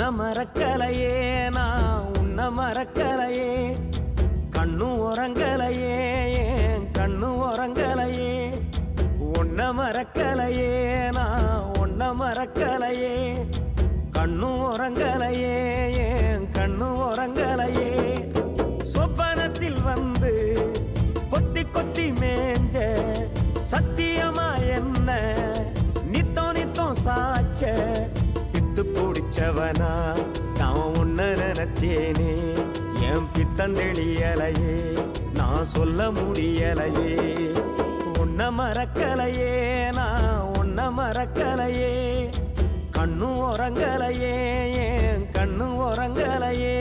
உன்ன மறக்கலையே நான் உன்ன மறக்கலையே கண்ணு உறங்கலையே என் கண்ணு உறங்கலையே உன்ன மறக்கலையே நான் உன்ன மறக்கலையே கண்ணு உறங்கலையே என் கண்ணு உறங்கலையே சொப்பனத்தில் வந்து கொத்தி கொத்தி மேஞ்ச சத்தியமா என்ன நித்தம் நித்தம் சாச்ச பித்து பிடிச்சவனா நான் உன்ன நினைச்சேனே என் பித்தம் தெளியலையே நான் சொல்ல முடியலையே உன்ன மறக்கலையே நான் உன்ன மறக்கலையே கண்ணு உறங்கலையே என் கண்ணு உறங்கலையே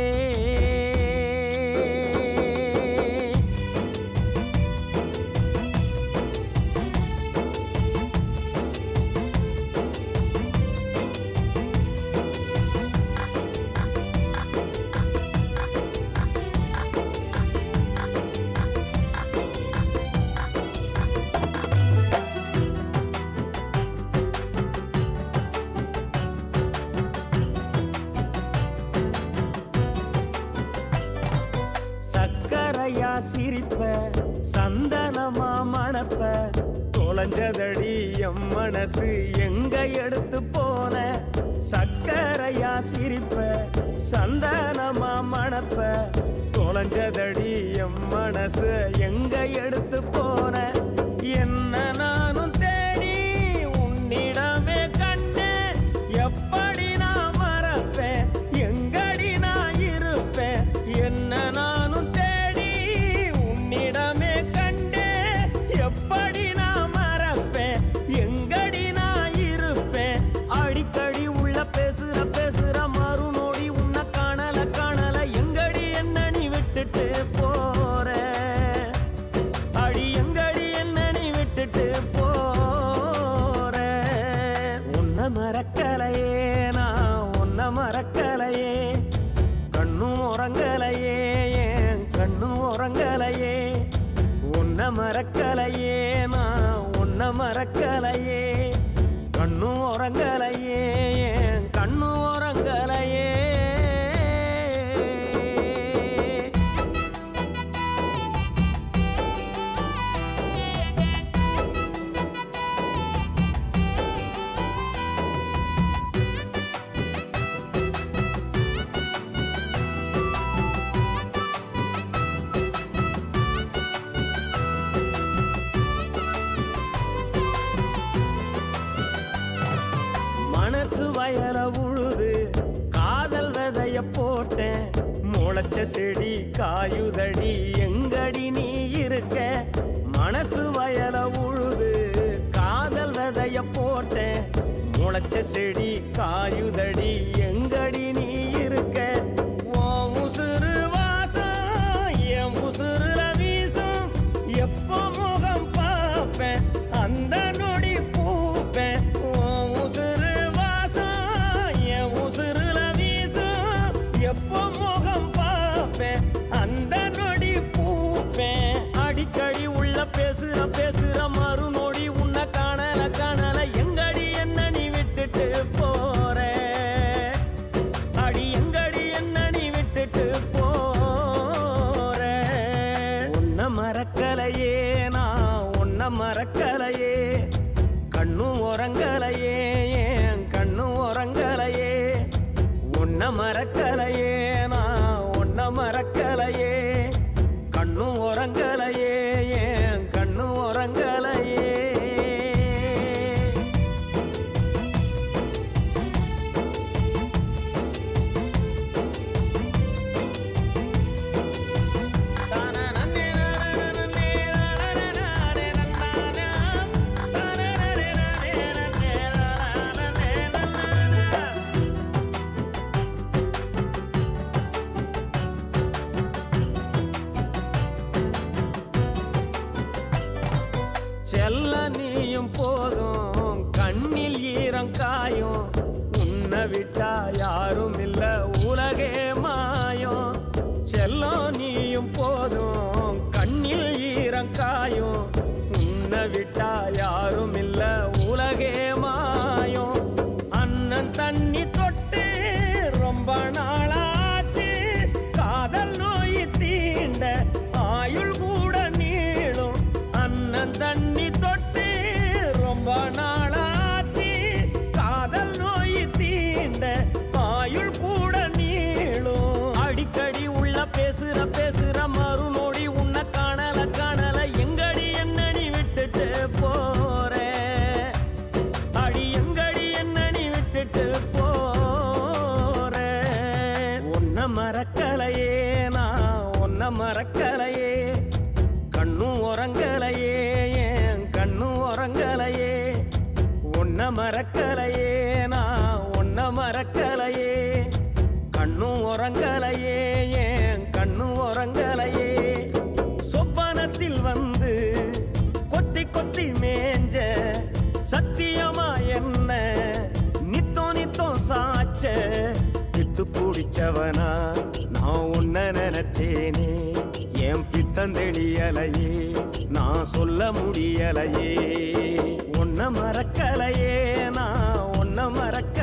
சக்கரையா சிரிப்ப சந்தனமா மணப்ப தொலைஞ்சதடி எம் மனசு எங்க எடுத்து போன சக்கரையா சிரிப்ப சந்தனமா மணப்ப தொலைஞ்சதடி எம் மனசு எங்க எடுத்து போன என்ன நானும் தேடி உன்னிடமே கண்டேன் எப்படி நான் மறப்பேன் எங்கடி நான் இருப்பேன் என்ன நானும் தேடி உன்னிடமே கண்டேன் எப்படி நான் மறப்பேன் எங்கடி நான் இருப்பேன் அடிக்கடி உள்ள பேசுற பேசுற மறுநோடி உன்னை காணல காணல எங்கடி என்ன நீ விட்டுட்டு போற அடி எங்கடி என்ன நீ விட்டுட்டு போற உன்னை மறக்கலையே நான் உன்னை மறக்கலையே கண்ணும் உறங்கலையே என் கண்ணும் உறங்கலையே உன்னை மறக்கலையே நான் உன்னை மறக்கலையே கண்ணும் உறங்கலையே என் கண்ணும் உறங்கலையே மனசு வயல உழுது காதல் விதைய போட்டேன் முளைச்ச செடி காயுதடி எங்கடி நீ இருக்க மனசு வயல உழுது காதல் விதைய போட்டேன் முளைச்ச செடி காயுதடி எங்கடி நீ இருக்க ஓ உசுறு வாசம் என் உசுறுல வீசும் எப்போ முகம் பார்ப்பேன் அந்த நொடி பூப்பேன் உன் உசுறு வாசம் என் உசுறுல வீசும் எப்போ முகம் பார்ப்பேன் அந்த நொடி பூப்பேன் அடிக்கடி உள்ள பேசுற பேசுற மறுநொடி உன்னை காணல காணல எங்கடி என்ன நீ விட்டுட்டு போற அடி எங்கடி என்ன நீ விட்டுட்டு போற உன்னை மறக்கலையே நான் உன்னை மறக்கலையே கண்ணும் உறங்கலையே என் கண்ணும் உறங்கலையே உன்னை மறக்கலையே நான் உன்னை மறக்கலையே கண்ணும் உறங்கலையே என் கண்ணும் உறங்கலையே செல்ல நீயும் போதும் கண்ணில் ஈரம் காயும் உன்னை விட்டா யாரும் இல்ல உலகே மாயம் செல்லம் நீயும் போதும் கண்ணில் ஈரம் காயும் உன்னை விட்டா யாரும் இல்ல உலகே மாயம் அண்ணன் தண்ணி தொட்டு ரொம்ப ஆயுள் கூட நீளும் அடிக்கடி உள்ள பேசுற பேசுற மறுநொடி உன்னை காணல காணல எங்கடி என்னடி விட்டுட்டு போற அடி எங்கடி என்னடி விட்டுட்டு போற உன்னை மறக்கலையே நான் உன்னை மறக்கலையே கண்ணும் உறங்கலையே என் கண்ணும் உறங்கலையே உன்னை மறக்கலையே நான் உன்னை மறக்கலையே கண்ணும் உறங்கலையே என் கண்ணும் உறங்கலையே சொப்பனத்தில் வந்து கொத்தி கொத்தி மேஞ்ச சத்தியமா என்ன நித்தோ நித்தோ சாச்ச பித்து பிடிச்சவனா நான் உன்ன நினைச்சேனே என் பித்தம் தெளியலையே நான் சொல்ல முடியலையே உன்ன மறக்கலையே நான் உன்ன மறக்க